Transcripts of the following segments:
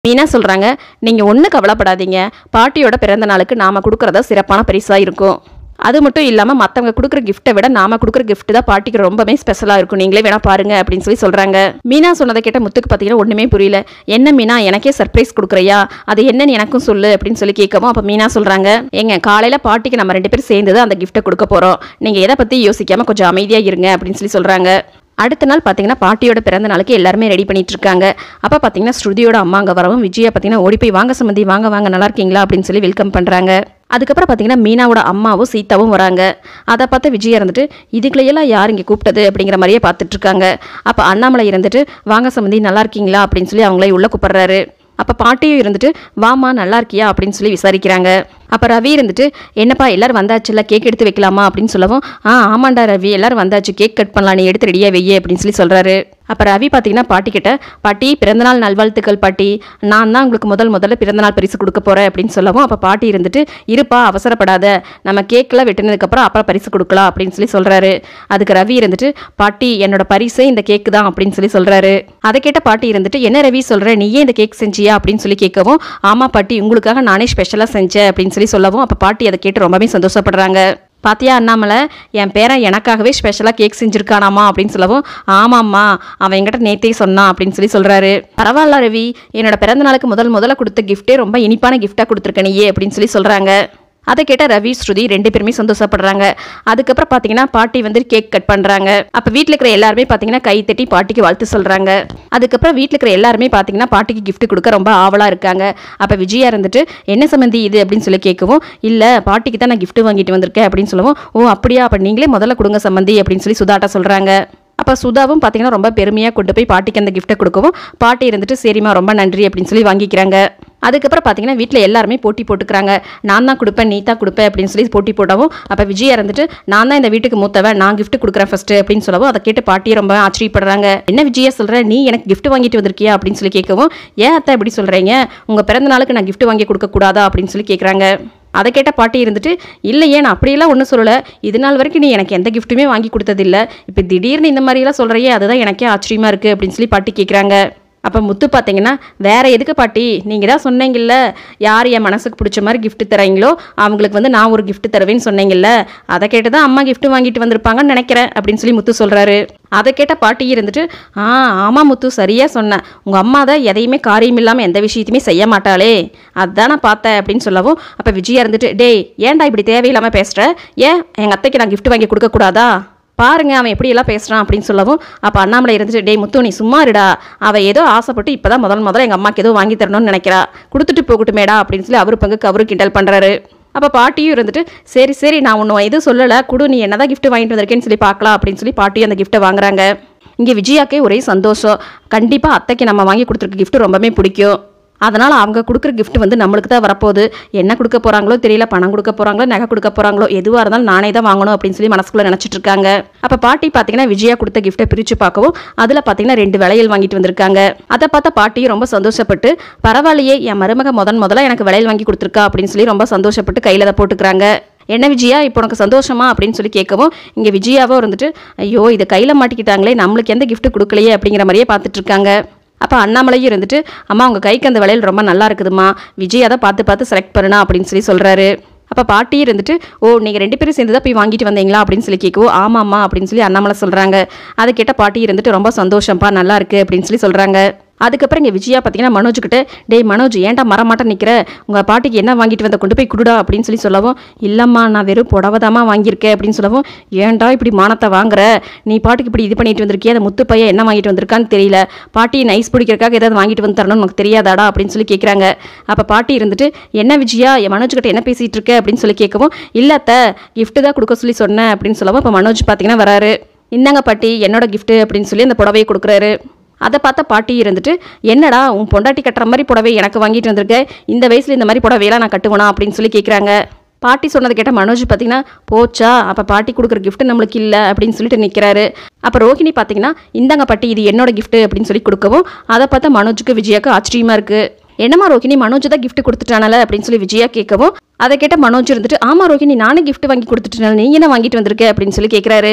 மீனா சொல்கிறாங்க நீங்கள் ஒன்றும் கவலைப்படாதீங்க பாட்டியோட பிறந்த நாளுக்கு நாம் கொடுக்குறதா சிறப்பான பரிசாக இருக்கும் அது மட்டும் இல்லாமல் மற்றவங்க கொடுக்குற கிஃப்ட்டை விட நாம கொடுக்குற கிஃப்ட் தான் பாட்டிக்கு ரொம்பவே ஸ்பெஷலாக இருக்கும் நீங்களே வேணா பாருங்க அப்படின்னு சொல்லி சொல்கிறாங்க மீனா சொன்னதை கேட்ட முத்துக்கு பார்த்தீங்கன்னா ஒன்றுமே புரியல என்ன மீனா எனக்கே சர்ப்ரைஸ் கொடுக்குறியா அது என்னன்னு எனக்கும் சொல்லு அப்படின்னு சொல்லி கேட்கவும் அப்போ மீனா சொல்கிறாங்க ஏங்க காலையில் பாட்டிக்கு நம்ம ரெண்டு பேரும் சேர்ந்து தான் அந்த கிஃப்ட்டை கொடுக்க போகிறோம் நீங்கள் எதை பற்றி யோசிக்காமல் கொஞ்சம் அமைதியாக இருங்க அப்படின்னு சொல்லி சொல்கிறாங்க அடுத்த நாள் பார்த்தீங்கன்னா பாட்டியோட பிறந்த நாளுக்கு எல்லாருமே ரெடி பண்ணிட்டு இருக்காங்க அப்போ பார்த்தீங்கன்னா ஸ்ருதியோட அம்மா அங்கே வரவும் விஜயா பார்த்தீங்கன்னா ஓடி போய் வாங்க சம்மந்தி வாங்க வாங்க நல்லா இருக்கீங்களா அப்படின்னு சொல்லி வெல்கம் பண்ணுறாங்க அதுக்கப்புறம் பார்த்தீங்கன்னா மீனாவோட அம்மாவும் சீதாவும் வராங்க அதை பார்த்து விஜயா இருந்துட்டு இதுக்குள்ளையெல்லாம் யார் இங்கே கூப்பிட்டது அப்படிங்கிற மாதிரியே பார்த்துட்டு இருக்காங்க அப்போ அண்ணாமலை இருந்துட்டு வாங்க சம்மந்தி நல்லா இருக்கீங்களா அப்படின்னு சொல்லி அவங்களே உள்ளே கூப்பிடுறாரு அப்போ பாட்டியும் இருந்துட்டு வாமா நல்லா இருக்கியா அப்படின்னு சொல்லி விசாரிக்கிறாங்க அப்போ ரவி இருந்துட்டு என்னப்பா எல்லாரும் வந்தாச்சுல்ல கேக் எடுத்து வைக்கலாமா அப்படின்னு சொல்லவும் ஆ ஆமாண்டா ரவி எல்லாரும் வந்தாச்சு கேக் கட் பண்ணலாம் நீ எடுத்து ரெடியாக வையே அப்படின்னு சொல்லி சொல்கிறாரு அப்போ ரவி பார்த்தீங்கன்னா பாட்டிக்கிட்ட பாட்டி பிறந்தநாள் நல்வாழ்த்துக்கள் பாட்டி நான் தான் உங்களுக்கு முதல் முதல்ல பிறந்தநாள் பரிசு கொடுக்க போகிறேன் அப்படின்னு சொல்லவும் அப்போ பாட்டி இருந்துட்டு இருப்பா அவசரப்படாத நம்ம கேக்கெலாம் வெட்டினதுக்கப்புறம் அப்புறம் பரிசு கொடுக்கலாம் அப்படின்னு சொல்லி சொல்கிறாரு அதுக்கு ரவி இருந்துட்டு பாட்டி என்னோட பரிசே இந்த கேக்கு தான் அப்படின்னு சொல்லி சொல்கிறாரு அதை கேட்ட பாட்டி இருந்துட்டு என்ன ரவி சொல்கிற நீயே இந்த கேக் செஞ்சியா அப்படின்னு சொல்லி கேட்கவும் ஆமாம் பாட்டி உங்களுக்காக நானே ஸ்பெஷலாக செஞ்சேன் அப்படின்னு சொல்லி சொல்லவும் அப்போ பாட்டி அதை கேட்டு ரொம்பவே சந்தோஷப்படுறாங்க பாத்தியா அண்ணாமலை என் பேரன் எனக்காகவே ஸ்பெஷலாக கேக் செஞ்சுருக்கானாமா அப்படின்னு சொல்லவும் ஆமாம்மா அவன் என்கிட்ட நேத்தே சொன்னான் அப்படின்னு சொல்லி சொல்கிறாரு பரவாயில்ல ரவி என்னோட பிறந்த நாளுக்கு முதல் முதல்ல கொடுத்த கிஃப்ட்டே ரொம்ப இனிப்பான கிஃப்டாக கொடுத்துருக்க நீயே அப்படின்னு சொல்லி சொல்கிறாங்க அதை கேட்ட ரவி ஸ்ருதி ரெண்டு பேருமே சந்தோஷப்படுறாங்க அதுக்கப்புறம் பார்த்தீங்கன்னா பாட்டி வந்து கேக் கட் பண்ணுறாங்க அப்போ வீட்டில் இருக்கிற எல்லாருமே பார்த்தீங்கன்னா கை தட்டி பாட்டிக்கு வாழ்த்து சொல்கிறாங்க அதுக்கப்புறம் வீட்டில் இருக்கிற எல்லாருமே பார்த்தீங்கன்னா பாட்டிக்கு gift கொடுக்க ரொம்ப ஆவலாக இருக்காங்க அப்போ விஜயா இருந்துட்டு என்ன சம்மந்தி இது அப்படின்னு சொல்லி கேட்கவும் இல்லை பாட்டிக்கு தான் நான் gift வாங்கிட்டு வந்திருக்கேன் அப்படின்னு சொல்லவும் ஓ அப்படியா அப்போ நீங்களே முதல்ல கொடுங்க சம்மந்தி அப்படின்னு சொல்லி சுதாட்டா சொல்கிறாங்க அப்போ சுதாவும் பார்த்தீங்கன்னா ரொம்ப பெருமையாக கொண்டு போய் பாட்டிக்கு அந்த கிஃப்ட்டை கொடுக்கவும் பாட்டி இருந்துட்டு சரிம்மா ரொம்ப நன்றி அப்படின்னு சொல்லி வாங்கிக்கிறாங்க அதுக்கப்புறம் பார்த்தீங்கன்னா வீட்டில் எல்லாருமே போட்டி போட்டுக்கிறாங்க நான் தான் கொடுப்பேன் நீ தான் கொடுப்பேன் அப்படின்னு சொல்லி போட்டி போட்டவும் அப்போ விஜயா இருந்துட்டு நான் தான் இந்த வீட்டுக்கு மூத்தவன் நான் gift கொடுக்குறேன் ஃபர்ஸ்ட் அப்படின்னு சொல்லவும் அதை கேட்டு பாட்டியை ரொம்ப ஆச்சரியப்படுறாங்க என்ன விஜயா சொல்கிற நீ எனக்கு gift வாங்கிட்டு வந்திருக்கியா அப்படின்னு சொல்லி கேட்கவும் ஏன் அத்தை இப்படி சொல்கிறீங்க உங்கள் பிறந்த நாளுக்கு நான் gift வாங்கி கொடுக்கக்கூடாதா அப்படின்னு சொல்லி கேட்குறாங்க அதை கேட்ட பாட்டி இருந்துட்டு இல்லையே நான் அப்படியெல்லாம் ஒன்றும் சொல்லலை இது நாள் வரைக்கும் நீ எனக்கு எந்த கிஃப்ட்டுமே வாங்கி கொடுத்ததில்ல இப்போ திடீர்னு இந்த மாதிரிலாம் சொல்கிறையே அதுதான் எனக்கே ஆச்சரியமா இருக்குது அப்படின்னு சொல்லி பாட்டி கேட்குறாங்க அப்போ முத்து பார்த்தீங்கன்னா வேற எதுக்கு பாட்டி நீங்கள் தான் சொன்னீங்கல்ல யார் என் மனசுக்கு பிடிச்ச மாதிரி gift தராங்களோ அவங்களுக்கு வந்து நான் ஒரு gift தருவேன்னு சொன்னீங்கல்ல அதை கேட்டு தான் அம்மா gift வாங்கிட்டு வந்திருப்பாங்கன்னு நினைக்கிறேன் அப்படின்னு சொல்லி முத்து சொல்கிறாரு அதை கேட்ட பாட்டி இருந்துட்டு ஆ ஆமாம் முத்து சரியாக சொன்னேன் உங்கள் அம்மா தான் எதையுமே காரியம் இல்லாமல் எந்த விஷயத்தையுமே செய்ய மாட்டாளே அதான் நான் பார்த்தேன் அப்படின்னு சொல்லவும் அப்போ விஜயா இருந்துட்டு டேய் ஏன்டா இப்படி தேவையில்லாமல் பேசுகிற ஏன் எங்கள் அத்தைக்கு நான் gift வாங்கி கொடுக்கக்கூடாதா பாருங்க அவன் எப்படி எல்லாம் பேசுறான் அப்படின்னு சொல்லவும் அப்போ அண்ணாமலை இருந்துட்டு டேய் முத்து நீ சும்மா இருடா அவ ஏதோ ஆசைப்பட்டு இப்பதான் முதல் முதல்ல எங்க அம்மாக்கு ஏதோ வாங்கி தரணும்னு நினைக்கிறா கொடுத்துட்டு போகட்டுமேடா அப்படின்னு சொல்லி அவரு பங்குக்கு அவரு கிண்டல் பண்றாரு அப்போ பாட்டியும் இருந்துட்டு சரி சரி நான் ஒன்றும் எதுவும் சொல்லலை குடு நீ என்னதான் gift வாங்கிட்டு வந்திருக்கேன்னு சொல்லி பார்க்கலாம் அப்படின்னு சொல்லி பாட்டியும் அந்த கிஃப்ட்டை வாங்குறாங்க இங்கே விஜயாக்கே ஒரே சந்தோஷம் கண்டிப்பாக அத்தைக்கு நம்ம வாங்கி கொடுத்துருக்க gift ரொம்பவே பிடிக்கும் அதனால் அவங்க கொடுக்குற gift வந்து நம்மளுக்கு தான் வரப்போகுது என்ன கொடுக்க போகிறாங்களோ தெரியல பணம் கொடுக்க போகிறாங்களோ நகை கொடுக்க போகிறாங்களோ எதுவாக இருந்தாலும் நானே தான் வாங்கணும் அப்படின்னு சொல்லி மனசுக்குள்ளே நினச்சிட்டு இருக்காங்க அப்போ பாட்டி பார்த்தீங்கன்னா விஜயா கொடுத்த கிஃப்ட்டை பிரித்து பார்க்கவும் அதில் பார்த்தீங்கன்னா ரெண்டு வளையல் வாங்கிட்டு வந்திருக்காங்க அதை பார்த்த பாட்டியும் ரொம்ப சந்தோஷப்பட்டு பரவாயில்லையே என் மருமக முதன் முதல்ல எனக்கு வளையல் வாங்கி கொடுத்துருக்கா அப்படின்னு சொல்லி ரொம்ப சந்தோஷப்பட்டு கையில் அதை போட்டுக்கிறாங்க என்ன விஜயா இப்போ உனக்கு சந்தோஷமா அப்படின்னு சொல்லி கேட்கவும் இங்கே விஜயாவும் இருந்துட்டு ஐயோ இதை கையில் மாட்டிக்கிட்டாங்களே நம்மளுக்கு எந்த gift கொடுக்கலையே அப்படிங்கிற மாதிரியே பார்த்துட்டு இருக்காங்க அப்போ அண்ணாமலையும் இருந்துட்டு அம்மா உங்கள் கைக்கு அந்த வளையல் ரொம்ப நல்லா இருக்குதும்மா விஜய் அதை பார்த்து பார்த்து செலக்ட் பண்ணுனா அப்படின்னு சொல்லி சொல்கிறாரு அப்போ பாட்டியும் இருந்துட்டு ஓ நீங்கள் ரெண்டு பேரும் சேர்ந்து தான் போய் வாங்கிட்டு வந்தீங்களா அப்படின்னு சொல்லி கேட்கவும் ஆமாம்மா அப்படின்னு சொல்லி அண்ணாமலை சொல்கிறாங்க அதை கேட்ட பாட்டி இருந்துட்டு ரொம்ப சந்தோஷம்ப்பா நல்லா இருக்கு அப்படின்னு சொல்லி சொல்கிறாங்க அதுக்கப்புறம் இங்கே விஜயா பார்த்தீங்கன்னா மனோஜ் கிட்ட டேய் மனோஜ் ஏன்டா மரமாட்ட நிற்கிற உங்கள் பாட்டிக்கு என்ன வாங்கிட்டு வந்த கொண்டு போய் குடுடா அப்படின்னு சொல்லி சொல்லவும் இல்லைம்மா நான் வெறும் புடவைதாம்மா வாங்கியிருக்கேன் அப்படின்னு சொல்லவும் ஏன்டா இப்படி மானத்தை வாங்குற நீ பாட்டுக்கு இப்படி இது பண்ணிட்டு வந்திருக்கிய அந்த முத்து பையன் என்ன வாங்கிட்டு வந்திருக்கான்னு தெரியல பாட்டி நைஸ் பிடிக்கிறக்காக ஏதாவது வாங்கிட்டு வந்து தரணும்னு உனக்கு தெரியாதாடா அப்படின்னு சொல்லி கேட்குறாங்க அப்போ பாட்டி இருந்துட்டு என்ன விஜயா என் மனோஜ் கிட்ட என்ன பேசிகிட்டு இருக்க அப்படின்னு சொல்லி கேட்கவும் இல்லை அத்தை gift தான் கொடுக்க சொல்லி சொன்னேன் அப்படின்னு சொல்லவும் இப்போ மனோஜ் பார்த்தீங்கன்னா வராரு இந்தாங்க பாட்டி என்னோட gift அப்படின்னு சொல்லி அந்த புடவையை கொடுக்குறாரு அதை பார்த்த பாட்டி இருந்துட்டு என்னடா உன் பொண்டாட்டி கட்டுற மாதிரி புடவை எனக்கு வாங்கிட்டு வந்திருக்க இந்த வயசுல இந்த மாதிரி புடவையெல்லாம் நான் கட்டுவேனா அப்படின்னு சொல்லி கேட்குறாங்க பாட்டி சொன்னதை கேட்ட மனோஜ் பார்த்தீங்கன்னா போச்சா அப்போ பாட்டி கொடுக்குற gift நம்மளுக்கு இல்லை அப்படின்னு சொல்லிட்டு நிற்கிறாரு அப்போ ரோஹிணி பார்த்தீங்கன்னா இந்தாங்க பாட்டி இது என்னோட gift அப்படின்னு சொல்லி கொடுக்கவும் அதை பார்த்தா மனோஜுக்கு விஜயாக்கு ஆச்சரியமா இருக்கு என்னம்மா ரோஹிணி மனோஜ் தான் gift கொடுத்துட்டானல அப்படின்னு சொல்லி விஜயா கேட்கவும் அதை கேட்ட மனோஜ் இருந்துட்டு ஆமா ரோஹிணி நானே gift வாங்கி கொடுத்துட்டேன் நீங்க என்ன வாங்கிட்டு வந்திருக்க அப்படின்னு சொல்லி கேட்குறாரு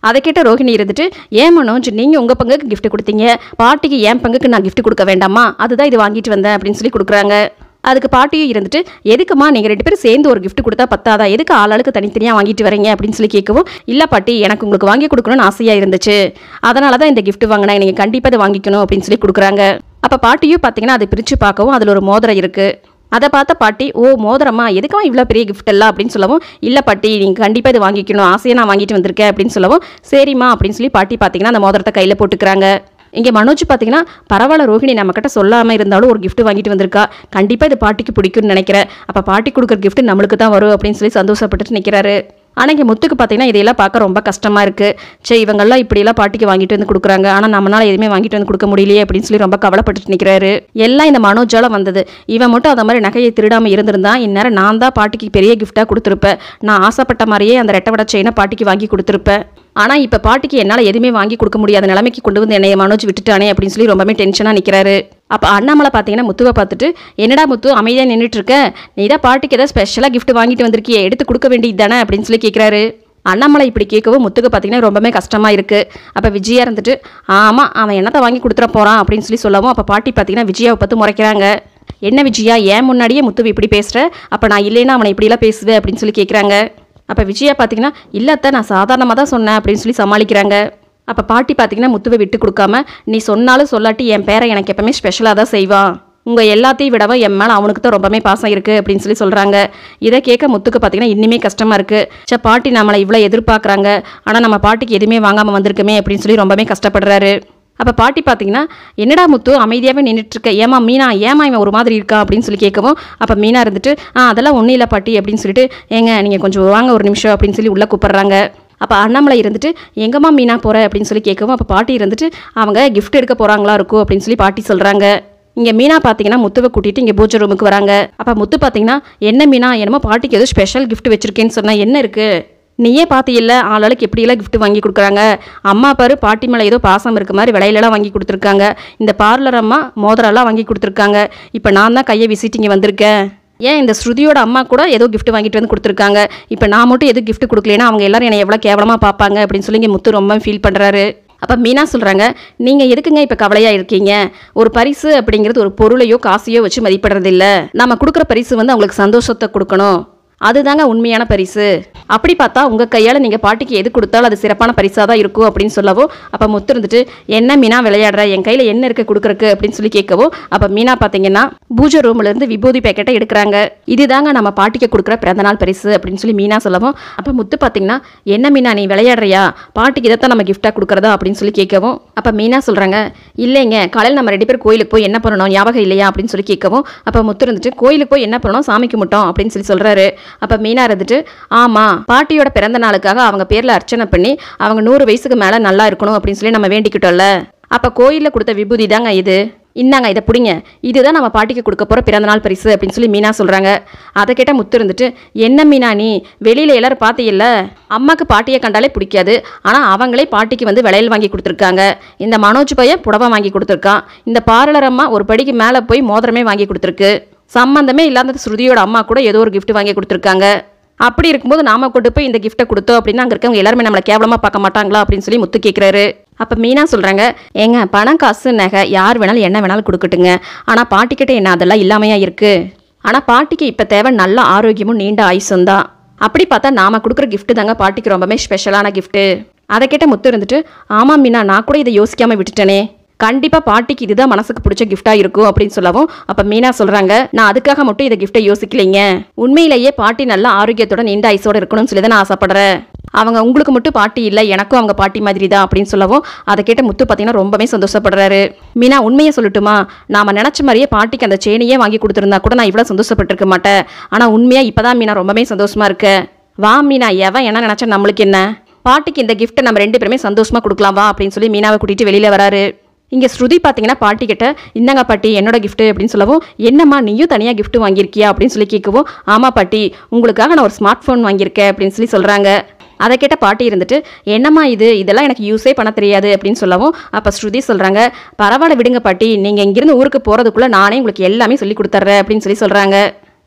அதை கேட்ட ரோஹிணி இருந்துட்டு ஏன் மனோஜ் நீங்கள் உங்கள் பங்குக்கு gift கொடுத்தீங்க பாட்டிக்கு என் பங்குக்கு நான் gift கொடுக்க வேண்டாமா அதுதான் இது வாங்கிட்டு வந்தேன் அப்படின்னு சொல்லி கொடுக்குறாங்க அதுக்கு பாட்டியும் இருந்துட்டு எதுக்குமா நீங்கள் ரெண்டு பேரும் சேர்ந்து ஒரு gift கொடுத்தா பத்தாதா எதுக்கு ஆளாளுக்கு தனித்தனியாக வாங்கிட்டு வரீங்க அப்படின்னு சொல்லி கேட்கவும் இல்லை பாட்டி எனக்கு உங்களுக்கு வாங்கி கொடுக்கணும்னு ஆசையாக இருந்துச்சு அதனால தான் இந்த gift வாங்கினேன் நீங்கள் கண்டிப்பாக இதை வாங்கிக்கணும் அப்படின்னு சொல்லி கொடுக்குறாங்க அப்போ பாட்டியும் பார்த்தீங்கன்னா அதை பிரித்து பார்க்கவும் அதில் ஒரு மோதிரம் இருக்குது அதை பார்த்த பாட்டி ஓ மோதிரமா எதுக்குமா இவ்வளோ பெரிய gift எல்லாம் அப்படின்னு சொல்லவும் இல்லை பாட்டி நீங்கள் கண்டிப்பாக இது வாங்கிக்கணும் ஆசையாக நான் வாங்கிட்டு வந்திருக்கேன் அப்படின்னு சொல்லவும் சரிம்மா அப்படின்னு சொல்லி பாட்டி பார்த்தீங்கன்னா அந்த மோதிரத்தை கையில் போட்டுக்கிறாங்க இங்கே மனோஜ் பார்த்தீங்கன்னா பரவாயில்ல ரோஹிணி நம்மக்கிட்ட சொல்லாமல் இருந்தாலும் ஒரு gift வாங்கிட்டு வந்திருக்கா கண்டிப்பாக இது பாட்டிக்கு பிடிக்கும்னு நினைக்கிறேன் அப்போ பாட்டி கொடுக்குற gift நம்மளுக்கு தான் வரும் அப்படின்னு சொல்லி சந்தோஷப்பட்டுட்டு நிற்கிறாரு ஆனால் இங்கே முத்துக்கு பார்த்தீங்கன்னா இதையெல்லாம் பார்க்க ரொம்ப கஷ்டமாக இருக்குது சரி இவங்கெல்லாம் இப்படியெல்லாம் பாட்டிக்கு வாங்கிட்டு வந்து கொடுக்குறாங்க ஆனால் நம்மளால எதுவுமே வாங்கிட்டு வந்து கொடுக்க முடியலையே அப்படின்னு சொல்லி ரொம்ப கவலைப்பட்டுட்டு நிற்கிறாரு எல்லாம் இந்த மனோஜால வந்தது இவன் மட்டும் அந்த மாதிரி நகையை திருடாமல் இருந்திருந்தா இந்நேரம் நான் தான் பாட்டிக்கு பெரிய கிஃப்டாக கொடுத்துருப்பேன் நான் ஆசைப்பட்ட மாதிரியே அந்த ரெட்டை வட செயினை பாட்டிக்கு வாங்கி கொடுத்துருப்பேன் ஆனால் இப்போ பாட்டிக்கு என்னால் எதுவுமே வாங்கி கொடுக்க முடியாத நிலைமைக்கு கொண்டு வந்து என்னைய மனோஜ் விட்டுட்டானே அப்படின்னு சொல்லி ரொம்பவே டென்ஷனாக நிற்கிறாரு அப்போ அண்ணாமலை பார்த்தீங்கன்னா முத்துவை பார்த்துட்டு என்னடா முத்து அமைதியாக நின்றுட்டு இருக்க நீ தான் பாட்டிக்கு ஏதாவது ஸ்பெஷலாக gift வாங்கிட்டு வந்திருக்கியே எடுத்து கொடுக்க வேண்டியது தானே அப்படின்னு சொல்லி கேட்குறாரு அண்ணாமலை இப்படி கேட்கவும் முத்துக்கு பார்த்தீங்கன்னா ரொம்பவே கஷ்டமாக இருக்குது அப்போ விஜயா இருந்துட்டு ஆமாம் அவன் என்னத்தை வாங்கி கொடுத்துட போகிறான் அப்படின்னு சொல்லி சொல்லவும் அப்போ பாட்டி பார்த்தீங்கன்னா விஜயாவை பார்த்து முறைக்கிறாங்க என்ன விஜயா ஏன் முன்னாடியே முத்துவை இப்படி பேசுகிற அப்போ நான் இல்லைன்னா அவனை இப்படிலாம் பேசுவேன் அப்படின்னு சொல்லி கேட்குறாங்க அப்போ விஜயா பார்த்தீங்கன்னா இல்லத்த நான் சாதாரணமாக தான் சொன்னேன் அப்படின்னு சொல்லி சமாளிக்கிறாங்க அப்போ பாட்டி பார்த்தீங்கன்னா முத்துவை விட்டு கொடுக்காம நீ சொன்னாலும் சொல்லாட்டி என் பேரை எனக்கு எப்பவுமே ஸ்பெஷலாக தான் செய்வான் உங்கள் எல்லாத்தையும் விடவும் என் மேலே அவனுக்கு தான் ரொம்பவே பாசம் இருக்குது அப்படின்னு சொல்லி சொல்கிறாங்க இதை கேட்க முத்துக்கு பார்த்தீங்கன்னா இன்னுமே கஷ்டமாக இருக்குது சே பாட்டி நம்மளை இவ்வளோ எதிர்பார்க்குறாங்க ஆனால் நம்ம பாட்டிக்கு எதுவுமே வாங்காமல் வந்திருக்குமே அப்படின்னு சொல்லி ரொம்பவே கஷ்டப்படுறாரு அப்போ பாட்டி பார்த்தீங்கன்னா என்னடா முத்து அமைதியாகவே நின்றுட்டு இருக்க ஏமா மீனா ஏமா இவன் ஒரு மாதிரி இருக்கா அப்படின்னு சொல்லி கேட்கவும் அப்போ மீனா இருந்துட்டு ஆ அதெல்லாம் ஒன்றும் இல்லை பாட்டி அப்படின்னு சொல்லிட்டு ஏங்க நீங்கள் கொஞ்சம் வாங்க ஒரு நிமிஷம் அப்படின்னு சொல்லி உள்ளே கூப்பிட்றாங்க அப்போ அண்ணாமலை இருந்துட்டு எங்கம்மா மீனா போகிற அப்படின்னு சொல்லி கேட்கவும் அப்போ பாட்டி இருந்துட்டு அவங்க gift எடுக்க போகிறாங்களா இருக்கும் அப்படின்னு சொல்லி பாட்டி சொல்கிறாங்க இங்கே மீனா பார்த்தீங்கன்னா முத்துவை கூட்டிகிட்டு இங்கே பூஜை ரூமுக்கு வராங்க அப்போ முத்து பார்த்தீங்கன்னா என்ன மீனா என்னமோ பாட்டிக்கு ஏதோ ஸ்பெஷல் gift வச்சிருக்கேன்னு சொன்னால் என்ன இருக்குது நீயே பார்த்தியில்ல ஆளாளுக்கு எப்படியெல்லாம் gift வாங்கி கொடுக்குறாங்க அம்மா பாரு பாட்டி மேலே ஏதோ பாசம் இருக்க மாதிரி விலையிலலாம் வாங்கி கொடுத்துருக்காங்க இந்த பார்லர் அம்மா மோதிரம்லாம் வாங்கி கொடுத்துருக்காங்க இப்போ நான் தான் கையை விசிட்டு இங்கே வந்திருக்கேன் ஏன் இந்த ஸ்ருதியோட அம்மா கூட ஏதோ gift வாங்கிட்டு வந்து கொடுத்துருக்காங்க இப்போ நான் மட்டும் எதுவும் gift கொடுக்கலனா அவங்க எல்லாரும் என்னை எவ்வளோ கேவலமாக பார்ப்பாங்க அப்படின்னு சொல்லி இங்கே முத்து ரொம்ப ஃபீல் பண்ணுறாரு அப்போ மீனா சொல்கிறாங்க நீங்கள் எதுக்குங்க இப்போ கவலையாக இருக்கீங்க ஒரு பரிசு அப்படிங்கிறது ஒரு பொருளையோ காசையோ வச்சு மதிப்பிடுறது இல்ல நம்ம கொடுக்குற பரிசு வந்து அவங்களுக்கு சந்தோஷத்தை கொடுக்கணும் அதுதாங்க உண்மையான பரிசு அப்படி பார்த்தா உங்கள் கையால் நீங்கள் பாட்டிக்கு எது கொடுத்தாலும் அது சிறப்பான பரிசாக தான் இருக்கும் அப்படின்னு சொல்லவும் அப்போ முத்து இருந்துட்டு என்ன மீனா விளையாடுற என் கையில் என்ன இருக்கு கொடுக்குறக்கு அப்படின்னு சொல்லி கேட்கவும் அப்போ மீனா பார்த்தீங்கன்னா பூஜை ரூம்ல இருந்து விபூதி பேக்கெட்டை எடுக்கிறாங்க இதுதாங்க நம்ம பாட்டிக்கு கொடுக்குற பிறந்தநாள் பரிசு அப்படின்னு சொல்லி மீனா சொல்லவும் அப்போ முத்து பார்த்தீங்கன்னா என்ன மீனா நீ விளையாடுறியா பாட்டிக்கு இதைத்தான் நம்ம கிஃப்டாக கொடுக்குறதா அப்படின்னு சொல்லி கேட்கவும் அப்போ மீனா சொல்கிறாங்க இல்லைங்க காலையில் நம்ம ரெண்டு பேர் கோயிலுக்கு போய் என்ன பண்ணணும் ஞாபகம் இல்லையா அப்படின்னு சொல்லி கேட்கவும் அப்போ முத்து இருந்துட்டு கோயிலுக்கு போய் என்ன பண்ணணும் சாமி கும்பிட்டோம் அப்படின்னு சொல்லி சொல்கிறாரு அப்போ மீனா இருந்துட்டு ஆமாம் பாட்டியோட பிறந்த நாளுக்காக அவங்க பேரில் அர்ச்சனை பண்ணி அவங்க நூறு வயசுக்கு மேலே நல்லா இருக்கணும் அப்படின்னு சொல்லி நம்ம வேண்டிக்கிட்டோம்ல அப்போ கோயிலில் கொடுத்த விபூதி தாங்க இது இந்தாங்க இதை பிடிங்க இதுதான் நம்ம பாட்டிக்கு கொடுக்க போகிற பிறந்தநாள் பரிசு அப்படின்னு சொல்லி மீனா சொல்கிறாங்க அதை கேட்ட முத்து இருந்துட்டு என்ன மீனா நீ வெளியில் எல்லாரும் பார்த்தீங்கல்ல அம்மாக்கு பாட்டியை கண்டாலே பிடிக்காது ஆனால் அவங்களே பாட்டிக்கு வந்து விளையல் வாங்கி கொடுத்துருக்காங்க இந்த மனோஜ் பையன் புடவை வாங்கி கொடுத்துருக்கான் இந்த பார்லர் அம்மா ஒரு படிக்கு மேலே போய் மோதிரமே வாங்கி கொடுத்துருக்கு சம்மந்தமே இல்லாத ஸ்ருதியோட அம்மா கூட ஏதோ ஒரு gift வாங்கி கொடுத்துருக்காங்க அப்படி இருக்கும்போது நாம கொண்டு போய் இந்த கிஃப்ட்டை கொடுத்தோம் அப்படின்னா அங்கே இருக்கவங்க எல்லாருமே நம்மளை கேவலமாக பார்க்க மாட்டாங்களா அப்படின்னு சொல்லி முத்து கேட்குறாரு அப்போ மீனா சொல்கிறாங்க ஏங்க பணம் காசு நகை யார் வேணாலும் என்ன வேணாலும் கொடுக்கட்டுங்க ஆனால் பாட்டிக்கிட்ட என்ன அதெல்லாம் இல்லாமையா இருக்குது ஆனால் பாட்டிக்கு இப்போ தேவை நல்ல ஆரோக்கியமும் நீண்ட ஆயுசும் தான் அப்படி பார்த்தா நாம கொடுக்குற gift தாங்க பாட்டிக்கு ரொம்பவே ஸ்பெஷலான gift அதை கேட்ட முத்து இருந்துட்டு ஆமாம் மீனா நான் கூட இதை யோசிக்காம விட்டுட்டேனே கண்டிப்பா பாட்டிக்கு இதுதான் மனசுக்கு பிடிச்ச gift-ஆ இருக்கும் அப்படின்னு சொல்லவும் அப்ப மீனா சொல்றாங்க நான் அதுக்காக மட்டும் இதை கிஃப்ட்டை யோசிக்கலைங்க உண்மையிலேயே பாட்டி நல்ல ஆரோக்கியத்தோட நீண்ட ஐசோட இருக்கணும்னு சொல்லி தான் நான் ஆசைப்படுறேன் அவங்க உங்களுக்கு மட்டும் பாட்டி இல்லை எனக்கும் அவங்க பாட்டி மாதிரி தான் அப்படின்னு சொல்லவும் அதை கேட்ட முத்து பார்த்தீங்கன்னா ரொம்பவே சந்தோஷப்படுறாரு மீனா உண்மையை சொல்லட்டுமா நாம நினைச்ச மாதிரியே பாட்டிக்கு அந்த சேனையே வாங்கி கொடுத்துருந்தா கூட நான் இவ்வளோ சந்தோஷப்பட்டிருக்க மாட்டேன் ஆனா உண்மையா இப்பதான் மீனா ரொம்பவே சந்தோஷமா இருக்கேன் வா மீனா எவன் என்ன நினைச்சா நம்மளுக்கு என்ன பாட்டிக்கு இந்த கிஃப்ட்டை நம்ம ரெண்டு பேருமே சந்தோஷமா கொடுக்கலாம் வா அப்படின்னு சொல்லி மீனாவை கூட்டிட்டு வெளியில வராரு இங்கே ஸ்ருதி பார்த்தீங்கன்னா பாட்டி கிட்ட இந்தாங்க பாட்டி என்னோட gift அப்படின்னு சொல்லவும் என்னம்மா நீயும் தனியாக gift வாங்கியிருக்கியா அப்படின்னு சொல்லி கேட்கவும் ஆமாம் பாட்டி உங்களுக்காக நான் ஒரு ஸ்மார்ட் ஃபோன் வாங்கியிருக்கேன் அப்படின்னு சொல்லி சொல்கிறாங்க அதை கேட்ட பாட்டி இருந்துட்டு என்னம்மா இது இதெல்லாம் எனக்கு யூஸே பண்ண தெரியாது அப்படின்னு சொல்லவும் அப்போ ஸ்ருதி சொல்கிறாங்க பரவாயில்ல விடுங்க பாட்டி நீங்கள் இங்கிருந்து ஊருக்கு போகிறதுக்குள்ளே நானே உங்களுக்கு எல்லாமே சொல்லி கொடுத்துட்றேன் அப்படின்னு சொல்லி சொல்கிறாங்க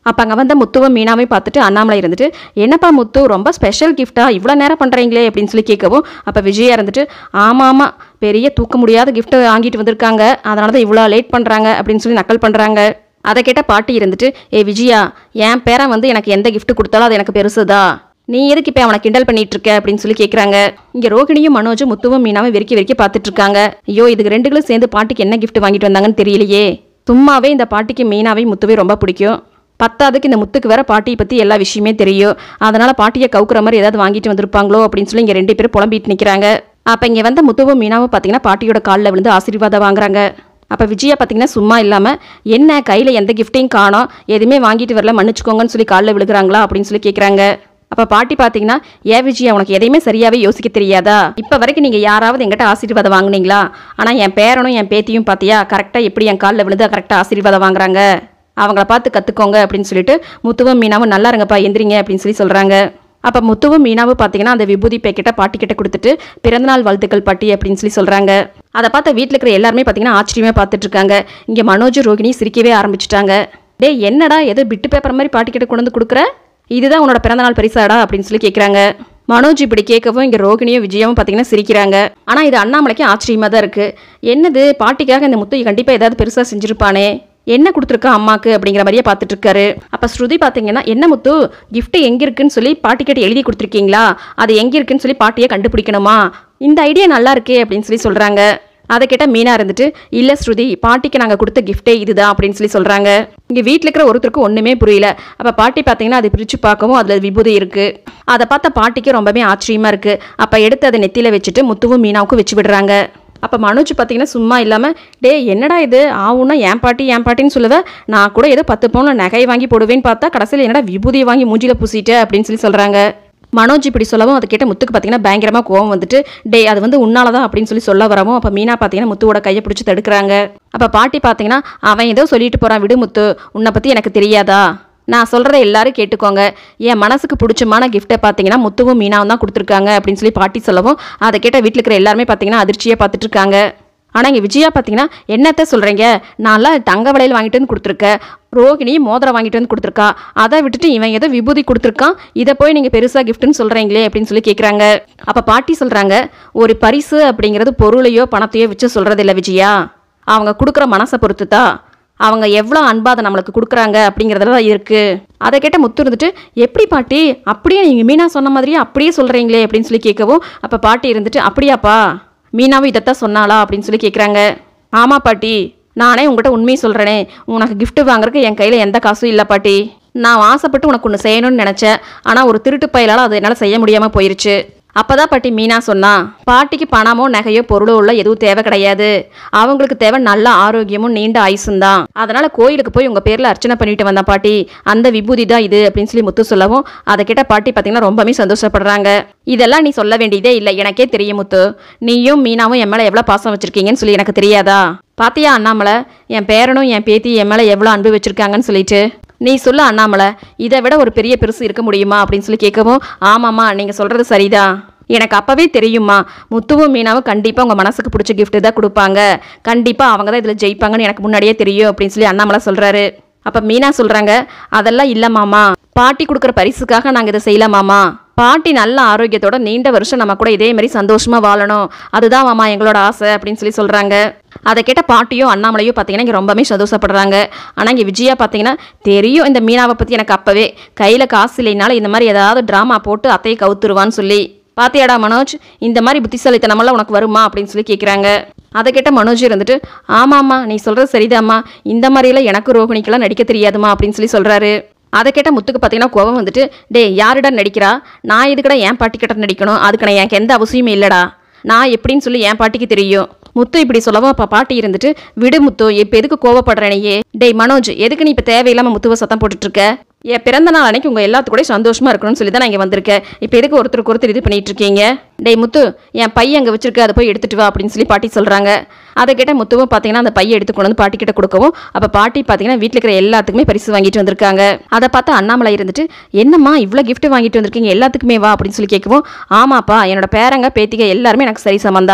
அப்போ அங்கே வந்த முத்துவும் மீனாவை பார்த்துட்டு அண்ணாமலை இருந்துட்டு என்னப்பா முத்து ரொம்ப ஸ்பெஷல் கிஃப்ட்டா இவ்வளோ நேரம் பண்ணுறீங்களே அப்படின்னு சொல்லி கேட்கவும் அப்போ விஜயா இருந்துட்டு ஆமாம் ஆமாம் பெரிய தூக்க முடியாத கிஃப்ட்டை வாங்கிட்டு வந்திருக்காங்க அதனால தான் இவ்வளோ லேட் பண்ணுறாங்க அப்படின்னு சொல்லி நக்கல் பண்ணுறாங்க அதை கேட்ட பாட்டி இருந்துட்டு ஏ விஜயா என் பேரன் வந்து எனக்கு எந்த gift கொடுத்தாலும் அது எனக்கு பெருசுதா நீ எதுக்கு இப்போ அவனை கிண்டல் பண்ணிட்டு இருக்க அப்படின்னு சொல்லி கேட்குறாங்க இங்கே ரோகிணியும் மனோஜும் முத்துவும் மீனாவும் வெறிக்கி வெறிக்கி பார்த்துட்டு இருக்காங்க ஐயோ இதுக்கு ரெண்டுகளும் சேர்ந்து பாட்டிக்கு என்ன gift வாங்கிட்டு வந்தாங்கன்னு தெரியலையே சும்மாவே இந்த பாட்டிக்கு மீனாவை முத்துவே ரொம்ப பிடிக்கும் பத்தாவதுக்கு இந்த முத்துக்கு வேற பாட்டியை பற்றி எல்லா விஷயமே தெரியும் அதனால பாட்டியை கவுக்குற மாதிரி ஏதாவது வாங்கிட்டு வந்திருப்பாங்களோ அப்படின்னு சொல்லி இங்கே ரெண்டு பேரும் புலம்பிட்டு நிற்கிறாங்க அப்போ இங்கே வந்த முத்துவும் மீனாவும் பார்த்தீங்கன்னா பாட்டியோட காலில் விழுந்து ஆசீர்வாதம் வாங்குறாங்க அப்போ விஜயா பார்த்தீங்கன்னா சும்மா இல்லாமல் என்ன கையில் எந்த கிஃப்ட்டையும் காணோம் எதுவுமே வாங்கிட்டு வரல மன்னிச்சுக்கோங்கன்னு சொல்லி காலில் விழுகிறாங்களா அப்படின்னு சொல்லி கேட்குறாங்க அப்போ பாட்டி பார்த்தீங்கன்னா ஏன் விஜயா உனக்கு எதையுமே சரியாகவே யோசிக்க தெரியாதா இப்போ வரைக்கும் நீங்கள் யாராவது எங்கிட்ட ஆசீர்வாதம் வாங்குனீங்களா ஆனால் என் பேரனும் என் பேத்தியும் பார்த்தியா கரெக்டாக எப்படி என் காலில் விழுந்து கரெக்டாக ஆசீர்வாதம் வாங்குறாங்க அவங்கள பார்த்து கற்றுக்கோங்க அப்படின்னு சொல்லிட்டு முத்துவும் மீனாவும் நல்லா இருங்கப்பா எந்திரிங்க அப்படின்னு சொல்லி சொல்கிறாங்க அப்போ முத்துவும் மீனாவும் பார்த்தீங்கன்னா அந்த விபூதி பேக்கெட்டை பாட்டிக்கிட்ட கொடுத்துட்டு பிறந்தநாள் வாழ்த்துக்கள் பாட்டி அப்படின்னு சொல்லி சொல்கிறாங்க அதை பார்த்த வீட்டில் இருக்கிற எல்லாருமே பார்த்தீங்கன்னா ஆச்சரியமாக பார்த்துட்டு இருக்காங்க இங்கே மனோஜ் ரோகிணி சிரிக்கவே ஆரம்பிச்சிட்டாங்க டேய் என்னடா ஏதோ பிட்டு பேப்பர் மாதிரி பாட்டிக்கிட்ட கொண்டு வந்து கொடுக்குற இதுதான் உன்னோட பிறந்தநாள் பரிசாடா அப்படின்னு சொல்லி கேட்குறாங்க மனோஜ் இப்படி கேட்கவும் இங்கே ரோகிணியும் விஜயாவும் பார்த்தீங்கன்னா சிரிக்கிறாங்க ஆனால் இது அண்ணாமலைக்கு ஆச்சரியமாக தான் இருக்குது என்னது பாட்டிக்காக இந்த முத்து கண்டிப்பாக ஏதாவது பெருசாக செஞ்சுருப்பானே என்ன கொடுத்துருக்கா அம்மாக்கு அப்படிங்கிற மாதிரியே பார்த்துட்டு இருக்காரு அப்போ ஸ்ருதி பார்த்தீங்கன்னா என்ன முத்து gift எங்கே இருக்குன்னு சொல்லி பாட்டிக்கிட்ட எழுதி கொடுத்துருக்கீங்களா அது எங்கே இருக்குன்னு சொல்லி பாட்டியை கண்டுபிடிக்கணுமா இந்த ஐடியா நல்லா இருக்கே அப்படின்னு சொல்லி சொல்கிறாங்க அதை கேட்டால் மீனா இருந்துட்டு இல்லை ஸ்ருதி பாட்டிக்கு நாங்கள் கொடுத்த கிஃப்டே இதுதான் அப்படின்னு சொல்லி சொல்கிறாங்க இங்கே வீட்டில் இருக்கிற ஒருத்தருக்கு ஒன்றுமே புரியல அப்போ பாட்டி பார்த்தீங்கன்னா அதை பிரித்து பார்க்கவும் அதில் விபூதி இருக்குது அதை பார்த்த பாட்டிக்கு ரொம்பவே ஆச்சரியமாக இருக்குது அப்போ எடுத்து அதை நெத்தியில் வச்சுட்டு முத்துவும் மீனாவுக்கும் வச்சு விடுறாங்க அப்போ மனோஜ் பார்த்தீங்கன்னா சும்மா இல்லாமல் டே என்னடா இது ஆவுன்னா என் பாட்டி என் பாட்டின்னு சொல்லுவேன் நான் கூட ஏதோ பத்து பவுன் நகை வாங்கி போடுவேன்னு பார்த்தா கடைசியில் என்னடா விபூதியை வாங்கி மூஞ்சில பூசிட்ட அப்படின்னு சொல்லி சொல்கிறாங்க மனோஜ் இப்படி சொல்லவும் அதை கேட்ட முத்துக்கு பார்த்தீங்கன்னா பயங்கரமாக கோவம் வந்துட்டு டே அது வந்து உன்னால தான் அப்படின்னு சொல்லி சொல்ல வரவும் அப்போ மீனா பார்த்தீங்கன்னா முத்துவோட கையை பிடிச்சி தடுக்கிறாங்க அப்போ பாட்டி பார்த்தீங்கன்னா அவன் ஏதோ சொல்லிட்டு போகிறான் விடு முத்து உன்னை பற்றி எனக்கு தெரியாதா நான் சொல்கிறத எல்லாரும் கேட்டுக்கோங்க என் மனசுக்கு பிடிச்சமான கிஃப்ட்டை பார்த்தீங்கன்னா முத்துவும் மீனாவும் தான் கொடுத்துருக்காங்க அப்படின்னு சொல்லி பாட்டி சொல்லவும் அதை கேட்ட வீட்டில் இருக்கிற எல்லாருமே பார்த்தீங்கன்னா அதிர்ச்சியாக பார்த்துட்டு இருக்காங்க ஆனால் இங்கே விஜயா பார்த்தீங்கன்னா என்னத்த சொல்கிறீங்க நான்லாம் தங்க வளையல் வாங்கிட்டு வந்து கொடுத்துருக்கேன் ரோகிணி மோதிரம் வாங்கிட்டு வந்து கொடுத்துருக்கா அதை விட்டுட்டு இவன் ஏதோ விபூதி கொடுத்துருக்கான் இதை போய் நீங்கள் பெருசாக கிஃப்ட்னு சொல்கிறீங்களே அப்படின்னு சொல்லி கேட்குறாங்க அப்போ பாட்டி சொல்கிறாங்க ஒரு பரிசு அப்படிங்கிறது பொருளையோ பணத்தையோ வச்சு சொல்கிறது இல்லை விஜயா அவங்க கொடுக்குற மனசை பொறுத்து தான் அவங்க எவ்வளோ அன்பா அதை நம்மளுக்கு கொடுக்குறாங்க அப்படிங்கிறதுல தான் இருக்குது அதை கேட்ட முத்து இருந்துட்டு எப்படி பாட்டி அப்படியே நீங்கள் மீனா சொன்ன மாதிரியே அப்படியே சொல்கிறீங்களே அப்படின்னு சொல்லி கேட்கவும் அப்போ பாட்டி இருந்துட்டு அப்படியாப்பா மீனாவும் இதைத்தான் சொன்னாளா அப்படின்னு சொல்லி கேட்குறாங்க ஆமாம் பாட்டி நானே உங்கள்கிட்ட உண்மையை சொல்கிறேனே உனக்கு gift வாங்குறதுக்கு என் கையில் எந்த காசும் இல்லை பாட்டி நான் ஆசைப்பட்டு உனக்கு ஒன்று செய்யணும்னு நினச்சேன் ஆனால் ஒரு திருட்டு பயலால் அது என்னால் செய்ய முடியாமல் போயிருச்சு அப்பதான் பாட்டி மீனா சொன்னா பாட்டிக்கு பணமோ நகையோ பொருளோ உள்ள எதுவும் தேவை கிடையாது அவங்களுக்கு தேவை நல்ல ஆரோக்கியமும் நீண்ட ஆயுசும் தான் அதனால கோயிலுக்கு போய் உங்க பேர்ல அர்ச்சனை பண்ணிட்டு வந்தேன் பாட்டி அந்த விபூதி தான் இது அப்படின்னு சொல்லி முத்து சொல்லவும் அதை கேட்ட பாட்டி பார்த்தீங்கன்னா ரொம்பவே சந்தோஷப்படுறாங்க இதெல்லாம் நீ சொல்ல வேண்டியதே இல்லை எனக்கே தெரியும் முத்து நீயும் மீனாவும் என் மேல எவ்வளவு பாசம் வச்சிருக்கீங்கன்னு சொல்லி எனக்கு தெரியாதா பாத்தியா அண்ணாமலை என் பேரனும் என் பேத்தி என் மேல எவ்வளவு அன்பு வச்சிருக்காங்கன்னு சொல்லிட்டு நீ சொல்ல அண்ணாமலை இதை விட ஒரு பெரிய பெருசு இருக்க முடியுமா அப்படின்னு சொல்லி கேட்கவும் ஆமாம்மா நீங்கள் சொல்கிறது சரிதான் எனக்கு அப்போவே தெரியுமா முத்துவும் மீனாவும் கண்டிப்பாக உங்கள் மனசுக்கு பிடிச்ச gift தான் கொடுப்பாங்க கண்டிப்பாக அவங்க தான் இதில் ஜெயிப்பாங்கன்னு எனக்கு முன்னாடியே தெரியும் அப்படின்னு சொல்லி அண்ணாமலை சொல்கிறாரு அப்போ மீனா சொல்கிறாங்க அதெல்லாம் இல்லை மாமா பாட்டி கொடுக்குற பரிசுக்காக நாங்கள் இதை செய்யலாமாமா பாட்டி நல்ல ஆரோக்கியத்தோட நீண்ட வருஷம் நம்ம கூட இதே மாதிரி சந்தோஷமா வாழணும் அதுதான் மாமா எங்களோட ஆசை அப்படின்னு சொல்லி சொல்றாங்க அதை கேட்ட பாட்டியும் அண்ணாமலையும் பார்த்தீங்கன்னா இங்கே ரொம்பவே சந்தோஷப்படுறாங்க ஆனால் இங்கே விஜயா பார்த்தீங்கன்னா தெரியும் இந்த மீனாவை பற்றி எனக்கு அப்போவே கையில் காசு இல்லைனாலும் இந்த மாதிரி ஏதாவது ட்ராமா போட்டு அத்தையை கவுத்துருவான்னு சொல்லி பாத்தியாடா மனோஜ் இந்த மாதிரி புத்திசாலித்தனமெல்லாம் உனக்கு வருமா அப்படின்னு சொல்லி கேட்குறாங்க அதை கேட்ட மனோஜ் இருந்துட்டு ஆமாம்மா நீ சொல்கிறது சரிதாம்மா இந்த மாதிரியெல்லாம் எனக்கு ரோகிணிக்கெல்லாம் நடிக்க தெரியாதுமா அப்படின்னு சொல்லி சொல்கிறாரு அதை கேட்ட முத்துக்கு பார்த்தீங்கன்னா கோவம் வந்துட்டு டேய் யாருடா நடிக்கிறா நான் எதுக்கடா என் பாட்டிக்கிட்ட நடிக்கணும் அதுக்கு நான் எனக்கு எந்த அவசியமும் இல்லைடா நான் எப்படின்னு சொல்லி என் பாட்டிக்கு தெரியும் முத்து இப்படி சொல்லவும் அப்போ பாட்டி இருந்துட்டு விடு முத்து இப்போ எதுக்கு கோவப்படுற நீயே டேய் மனோஜ் எதுக்கு நீ இப்போ தேவையில்லாமல் முத்துவை சத்தம் போட்டுட்டு இருக்க என் பிறந்த நாள் அன்னைக்கு உங்கள் எல்லாத்து சந்தோஷமா இருக்கணும்னு சொல்லி தான் நான் இங்கே வந்திருக்கேன் இப்போ எதுக்கு ஒருத்தருக்கு ஒருத்தர் இது பண்ணிட்டு இருக்கீங்க டேய் முத்து என் பையன் அங்கே வச்சிருக்க அதை போய் எடுத்துட்டு வா அப்படின்னு சொல்லி பாட்டி சொல்கிறாங்க அதை கேட்ட முத்துவும் பார்த்தீங்கன்னா அந்த பையை எடுத்து கொண்டு வந்து பாட்டி கிட்ட கொடுக்கவும் அப்போ பாட்டி பார்த்தீங்கன்னா வீட்டில் இருக்கிற எல்லாத்துக்குமே பரிசு வாங்கிட்டு வந்திருக்காங்க அதை பார்த்து அண்ணாமலை இருந்துட்டு என்னம்மா இவ்வளோ gift வாங்கிட்டு வந்திருக்கீங்க எல்லாத்துக்குமே வா அப்படின்னு சொல்லி கேட்கவும் ஆமாப்பா என்னோட பேரங்க பேத்திக எல்லாருமே எனக்கு சரி சமந்தா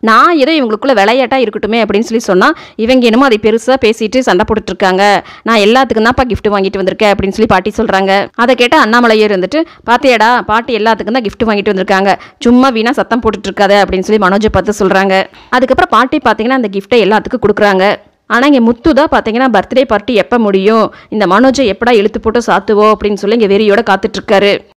நான் ஏதோ இவங்களுக்குள்ள விளையாட்டா இருக்கட்டுமே அப்படின்னு சொல்லி சொன்னால் இவங்க என்னமோ அதை பெருசாக பேசிட்டு சண்டை போட்டுட்டு இருக்காங்க நான் எல்லாத்துக்கும் தான்ப்பா gift வாங்கிட்டு வந்திருக்கேன் அப்படின்னு சொல்லி பாட்டி சொல்கிறாங்க அதை கேட்ட அண்ணாமலையர் வந்துட்டு பாத்தியாடா பாட்டி எல்லாத்துக்கும் தான் gift வாங்கிட்டு வந்திருக்காங்க சும்மா வீணா சத்தம் போட்டுட்டு இருக்காத அப்படின்னு சொல்லி மனோஜை பார்த்து சொல்கிறாங்க அதுக்கப்புறம் பாட்டி பார்த்தீங்கன்னா அந்த கிஃப்ட்டை எல்லாத்துக்கும் கொடுக்குறாங்க ஆனால் இங்கே முத்து தான் பார்த்தீங்கன்னா பர்த்டே பார்ட்டி எப்போ முடியும் இந்த மனோஜை எப்படா இழுத்து போட்டு சாத்துவோ அப்படின்னு சொல்லி இங்கே வெறியோட காத்துட்ருக்காரு